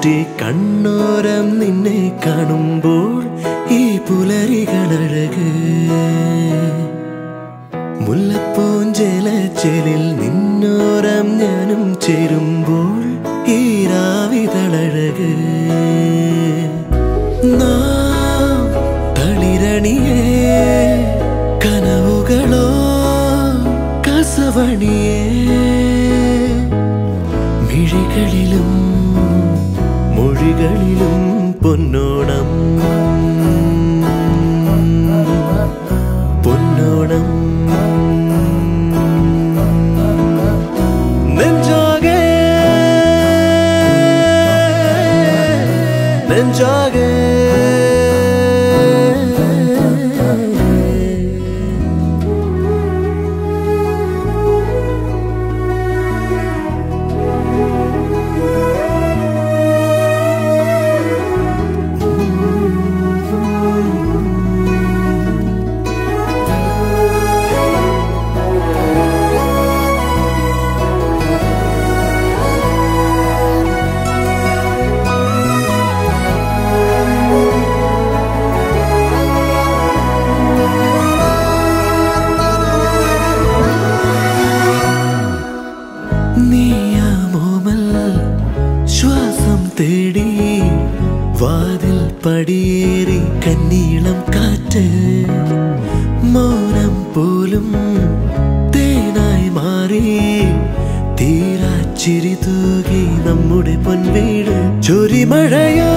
ദൃഷ്ടി കണ്ണോരം നിന്നെ കാണുമ്പോൾ ഈ പുലരികളഴക് മുല്ലപ്പൂഞ്ചേലച്ചേലിൽ നിന്നോരം ഞാനും ചേരുമ്പോൾ ഈ രാവിതളഴക് നാം തളിരണിയേ കനവുകളോ കസവണിയേ മിഴികളിലും മൊഴികളിലും പൊന്നോണം പൊന്നോണം നെഞ്ചാകെ നെഞ്ചാകെ നീയാമോമൽ ശ്വാസം തേടി വാതിൽ പടിയേറി കന്നീളം കാറ്റ് മൗനം പോലും തേനായി മാറി തീരാച്ചിരി തൂകി നമ്മുടെ പൊൻവീട് ചൊരിമഴയോ